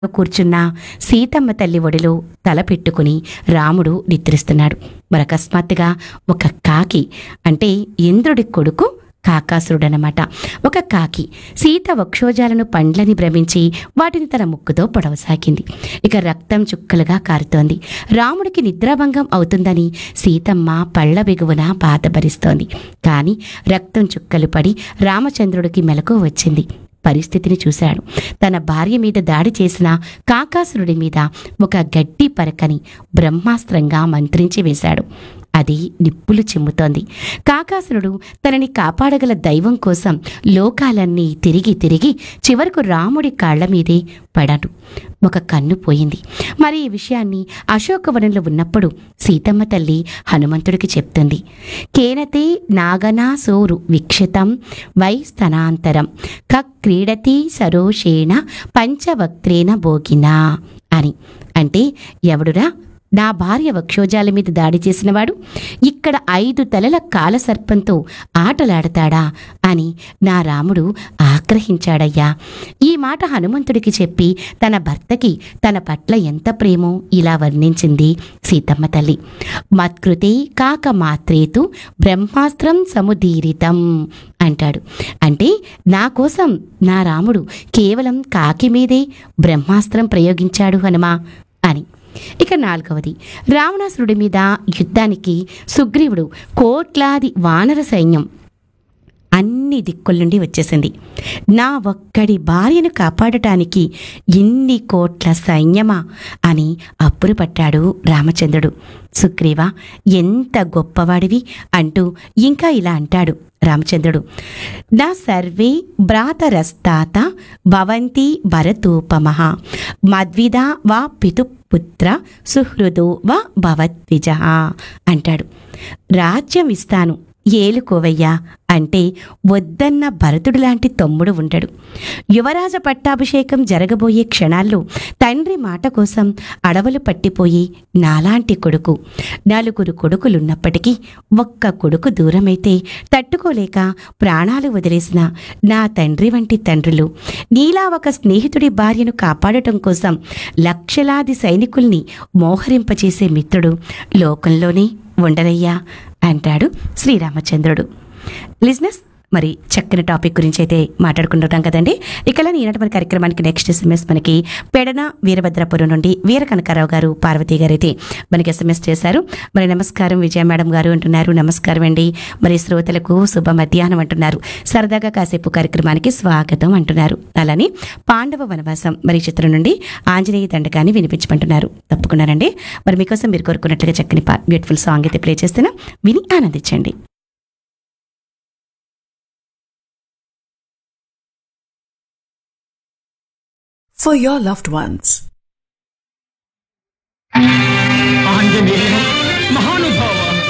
కూర్చున్న సీతమ్మ తల్లి ఒడిలో తల పెట్టుకుని రాముడు నిద్రిస్తున్నాడు మరి అకస్మాత్తుగా ఒక కాకి అంటే ఇంద్రుడి కొడుకు కాకాసురుడనమాట ఒక కాకి సీత వక్షోజాలను పండ్లని భ్రమించి వాటిని తన ముక్కుతో పొడవసాగింది ఇక రక్తం చుక్కలుగా కారుతోంది రాముడికి నిద్రాభంగం అవుతుందని సీతమ్మ పళ్ళ బిగువున బాధపరిస్తోంది కానీ రక్తం చుక్కలు పడి రామచంద్రుడికి మెలకు వచ్చింది పరిస్థితిని చూశాడు తన భార్య మీద దాడి చేసిన కాకాసురుడి మీద ఒక గడ్డి పరకని బ్రహ్మాస్త్రంగా మంత్రించి వేశాడు అది నిప్పులు చిమ్ముతోంది కాకాసురుడు తనని కాపాడగల దైవం కోసం లోకాలన్నీ తిరిగి తిరిగి చివరకు రాముడి కాళ్ల మీదే పడాడు ఒక కన్ను పోయింది మరి ఈ విషయాన్ని అశోకవనంలో ఉన్నప్పుడు సీతమ్మ తల్లి హనుమంతుడికి చెప్తుంది కేనతే నాగనా సోరు విక్షితం వై స్తనాంతరం క క్రీడతి సరోషేణ పంచవక్త్రేణ భోగినా అని అంటే ఎవడురా నా భార్య వక్షోజాల మీద దాడి చేసినవాడు ఇక్కడ ఐదు తలల కాలసర్పంతో ఆటలాడతాడా అని నా రాముడు ఆగ్రహించాడయ్యా ఈ మాట హనుమంతుడికి చెప్పి తన భర్తకి తన పట్ల ఎంత ప్రేమో ఇలా వర్ణించింది సీతమ్మ తల్లి మత్కృతే కాక మాత్రేతు బ్రహ్మాస్త్రం సముదీరితం అంటాడు అంటే నా కోసం నా రాముడు కేవలం కాకి మీదే బ్రహ్మాస్త్రం ప్రయోగించాడు హనుమా అని ఇక నాలుగవది రావణాసురుడి మీద యుద్ధానికి సుగ్రీవుడు కోట్లాది వానర సైన్యం అన్ని దిక్కుల నుండి వచ్చేసింది నా ఒక్కడి భార్యను కాపాడటానికి ఇన్ని కోట్ల సైన్యమా అని అప్పురు పట్టాడు రామచంద్రుడు సుగ్రీవా ఎంత గొప్పవాడివి అంటూ ఇంకా ఇలా అంటాడు రామచంద్రుడు నా సర్వే భ్రాతరస్తాత భవంతి భరతోపమః మద్విదా వా పితుపుత్ర సుహృదో వా భవద్విజ అంటాడు రాజ్యం ఇస్తాను ఏలుకోవయ్యా అంటే వద్దన్న భరతుడు లాంటి తమ్ముడు ఉండడు యువరాజ పట్టాభిషేకం జరగబోయే క్షణాల్లో తండ్రి మాట కోసం అడవులు పట్టిపోయి నాలాంటి కొడుకు నలుగురు కొడుకులున్నప్పటికీ ఒక్క కొడుకు దూరమైతే తట్టుకోలేక ప్రాణాలు వదిలేసిన నా తండ్రి వంటి తండ్రులు నీలా ఒక స్నేహితుడి భార్యను కాపాడటం కోసం లక్షలాది సైనికుల్ని మోహరింపచేసే మిత్రుడు లోకంలోనే ఉండరయ్యా అంటాడు శ్రీరామచంద్రుడు లిజినెస్ మరి చక్కని టాపిక్ గురించి అయితే మాట్లాడుకుంటున్నాం కదండి ఇక ఈనాటి మన కార్యక్రమానికి నెక్స్ట్ ఎస్ఎంఎస్ మనకి పెడన వీరభద్రపురం నుండి వీర కనకారావు గారు పార్వతి గారు అయితే మనకి ఎస్ఎంఎస్ చేశారు మరి నమస్కారం విజయ మేడం గారు అంటున్నారు నమస్కారం అండి మరి శ్రోతలకు శుభ మధ్యాహ్నం అంటున్నారు సరదాగా కాసేపు కార్యక్రమానికి స్వాగతం అంటున్నారు అలానే పాండవ వనవాసం మరి చిత్రం నుండి ఆంజనేయ దండకాన్ని వినిపించమంటున్నారు తప్పకుండానండి మరి మీకోసం మీరు కోరుకున్నట్లుగా చక్కని బ్యూటిఫుల్ సాంగ్ అయితే ప్లే చేస్తున్నా విని ఆనందించండి for your loved ones. Anjaneya మహానుభావ